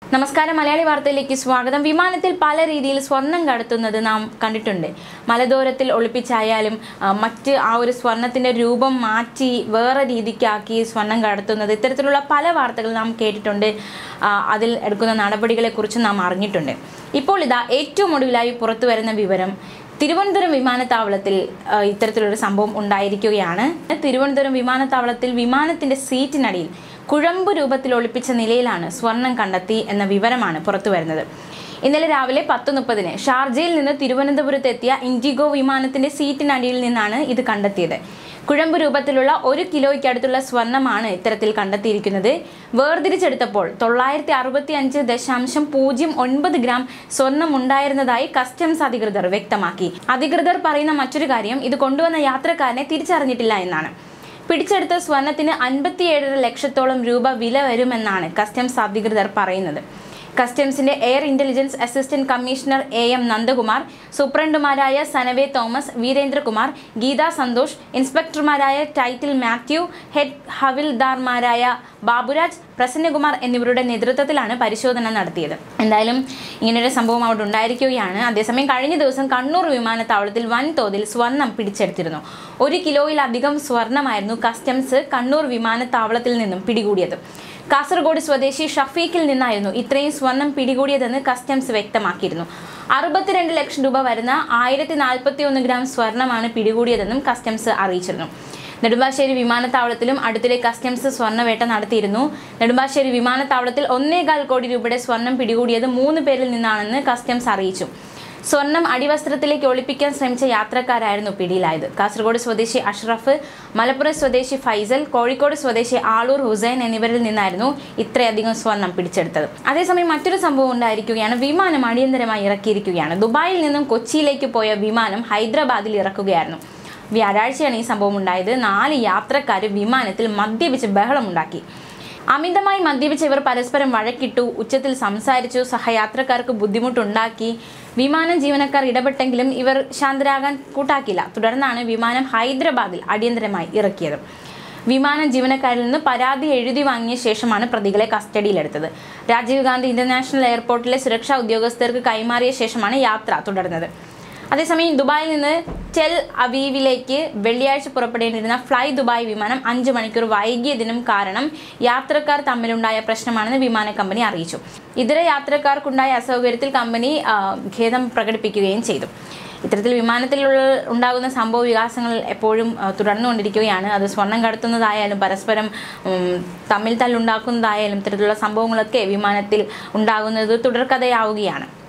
നമസ്കാരം മലയാളി വാർത്തയിലേക്ക് സ്വാഗതം വിമാനത്തിൽ പല രീതിയിൽ സ്വർണം കടത്തുന്നത് നാം കണ്ടിട്ടുണ്ട് മലദൂരത്തിൽ ഒളിപ്പിച്ചായാലും ആ, മറ്റ് ആ ഒരു സ്വർണത്തിന്റെ രൂപം മാറ്റി വേറെ രീതിക്കാക്കി സ്വർണം കടത്തുന്നത് ഇത്തരത്തിലുള്ള പല വാർത്തകൾ നാം കേട്ടിട്ടുണ്ട് ആ, അതിൽ എടുക്കുന്ന നടപടികളെക്കുറിച്ച് നാം അറിഞ്ഞിട്ടുണ്ട് ഇപ്പോൾ ഇതാ ഏറ്റവും ഒടുവിലായി പുറത്തു വരുന്ന വിവരം തിരുവനന്തപുരം വിമാനത്താവളത്തിൽ ആ, ഇത്തരത്തിലൊരു സംഭവം ഉണ്ടായിരിക്കുകയാണ് തിരുവനന്തപുരം വിമാനത്താവളത്തിൽ വിമാനത്തിന്റെ സീറ്റിനടിയിൽ കുഴമ്പ് രൂപത്തിൽ ഒളിപ്പിച്ച നിലയിലാണ് സ്വർണം കണ്ടെത്തി എന്ന വിവരമാണ് പുറത്തു വരുന്നത് ഇന്നലെ രാവിലെ പത്ത് മുപ്പതിന് ഷാർജയിൽ നിന്ന് തിരുവനന്തപുരത്ത് എത്തിയ ഇൻഡിഗോ വിമാനത്തിന്റെ സീറ്റിനടിയിൽ നിന്നാണ് ഇത് കണ്ടെത്തിയത് കുഴമ്പ് രൂപത്തിലുള്ള ഒരു കിലോയ്ക്കടുത്തുള്ള സ്വർണമാണ് ഇത്തരത്തിൽ കണ്ടെത്തിയിരിക്കുന്നത് വേർതിരിച്ചെടുത്തപ്പോൾ തൊള്ളായിരത്തി അറുപത്തി അഞ്ച് ദശാംശം പൂജ്യം ഒൻപത് ഗ്രാം സ്വർണം ഉണ്ടായിരുന്നതായി കസ്റ്റംസ് അധികൃതർ വ്യക്തമാക്കി അധികൃതർ പറയുന്ന മറ്റൊരു കാര്യം ഇത് കൊണ്ടുവന്ന യാത്രക്കാരനെ തിരിച്ചറിഞ്ഞിട്ടില്ല എന്നാണ് പിടിച്ചെടുത്ത സ്വർണത്തിന് അൻപത്തിയേഴര ലക്ഷത്തോളം രൂപ വില വരുമെന്നാണ് കസ്റ്റംസ് അധികൃതർ പറയുന്നത് കസ്റ്റംസിന്റെ air intelligence assistant commissioner A M Nandakumar സൂപ്രണ്ടുമാരായ സനവേ തോമസ് വീരേന്ദ്രകുമാർ ഗീത സന്തോഷ് ഇൻസ്പെക്ടർമാരായ ടൈറ്റിൽ മാത്യു ഹെഡ് ഹവിൽദാർമാരായ ബാബുരാജ് പ്രസന്നകുമാർ എന്നിവരുടെ നേതൃത്വത്തിലാണ് പരിശോധന നടത്തിയത് എന്തായാലും ഇങ്ങനൊരു സംഭവം അവിടെ ഉണ്ടായിരിക്കുകയാണ് അതേസമയം കഴിഞ്ഞ ദിവസം കണ്ണൂർ വിമാനത്താവളത്തിൽ വൻതോതിൽ സ്വർണം പിടിച്ചെടുത്തിരുന്നു ഒരു കിലോയിലധികം സ്വർണമായിരുന്നു കസ്റ്റംസ് കണ്ണൂർ വിമാനത്താവളത്തിൽ നിന്നും പിടികൂടിയത് കാസർഗോഡ് സ്വദേശി ഷഫീഖിൽ നിന്നായിരുന്നു ഇത്രയും സ്വർണം പിടികൂടിയതെന്ന് കസ്റ്റംസ് വ്യക്തമാക്കിയിരുന്നു അറുപത്തിരണ്ട് ലക്ഷം രൂപ വരുന്ന ആയിരത്തി നാൽപ്പത്തി ഒന്ന് ഗ്രാം സ്വർണമാണ് പിടികൂടിയതെന്നും കസ്റ്റംസ് അറിയിച്ചിരുന്നു നെടുമ്പാശ്ശേരി വിമാനത്താവളത്തിലും അടുത്തിടെ കസ്റ്റംസ് സ്വർണ്ണവേട്ട നടത്തിയിരുന്നു നെടുമ്പാശ്ശേരി വിമാനത്താവളത്തിൽ ഒന്നേകാൽ കോടി രൂപയുടെ സ്വർണം പിടികൂടിയത് മൂന്ന് പേരിൽ നിന്നാണെന്ന് കസ്റ്റംസ് അറിയിച്ചു സ്വർണം അടിവസ്ത്രത്തിലേക്ക് ഒളിപ്പിക്കാൻ ശ്രമിച്ച യാത്രക്കാരായിരുന്നു പിടിയിലായത് കാസർഗോഡ് സ്വദേശി അഷ്റഫ് മലപ്പുറം സ്വദേശി ഫൈസൽ കോഴിക്കോട് സ്വദേശി ആളൂർ ഹുസൈൻ എന്നിവരിൽ നിന്നായിരുന്നു ഇത്രയധികം സ്വർണം പിടിച്ചെടുത്തത് അതേസമയം മറ്റൊരു സംഭവം ഉണ്ടായിരിക്കുകയാണ് വിമാനം അടിയന്തരമായി ഇറക്കിയിരിക്കുകയാണ് ദുബായിൽ നിന്നും കൊച്ചിയിലേക്ക് പോയ വിമാനം ഹൈദരാബാദിൽ ഇറക്കുകയായിരുന്നു വ്യാഴാഴ്ചയാണ് ഈ സംഭവം ഉണ്ടായത് നാല് യാത്രക്കാർ വിമാനത്തിൽ മദ്യപിച്ച് ബഹളമുണ്ടാക്കി അമിതമായി മദ്യപിച്ച ഇവർ പരസ്പരം വഴക്കിട്ടു ഉച്ചത്തിൽ സംസാരിച്ചു സഹയാത്രക്കാർക്ക് ബുദ്ധിമുട്ടുണ്ടാക്കി വിമാനം ജീവനക്കാർ ഇടപെട്ടെങ്കിലും ഇവർ ശാന്തരാകാൻ കൂട്ടാക്കില്ല തുടർന്നാണ് വിമാനം ഹൈദരാബാദിൽ അടിയന്തരമായി ഇറക്കിയത് വിമാനം ജീവനക്കാരിൽ നിന്ന് പരാതി എഴുതി വാങ്ങിയ ശേഷമാണ് പ്രതികളെ കസ്റ്റഡിയിലെടുത്തത് രാജീവ് ഗാന്ധി ഇന്റർനാഷണൽ എയർപോർട്ടിലെ സുരക്ഷാ ഉദ്യോഗസ്ഥർക്ക് കൈമാറിയ ശേഷമാണ് യാത്ര തുടർന്നത് അതേസമയം ദുബായിൽ നിന്ന് ടെൽ അവീവിലേക്ക് വെള്ളിയാഴ്ച പുറപ്പെടേണ്ടിരുന്ന ഫ്ലൈ ദുബായ് വിമാനം അഞ്ച് മണിക്കൂർ വൈകിയതിനും കാരണം യാത്രക്കാർ തമ്മിലുണ്ടായ പ്രശ്നമാണെന്ന് വിമാന കമ്പനി അറിയിച്ചു ഇതര യാത്രക്കാർക്കുണ്ടായ അസൗകര്യത്തിൽ കമ്പനി ആ, ഖേദം പ്രകടിപ്പിക്കുകയും ചെയ്തു ഇത്തരത്തിൽ വിമാനത്തിലുള്ള ഉണ്ടാകുന്ന സംഭവ വികാസങ്ങൾ എപ്പോഴും ആ, തുടർന്നുകൊണ്ടിരിക്കുകയാണ് അത് സ്വർണം കടത്തുന്നതായാലും പരസ്പരം ഉം, തമ്മിൽ തല്ലുണ്ടാക്കുന്നതായാലും ഇത്തരത്തിലുള്ള സംഭവങ്ങളൊക്കെ വിമാനത്തിൽ ഉണ്ടാകുന്നത് തുടർക്കഥയാവുകയാണ്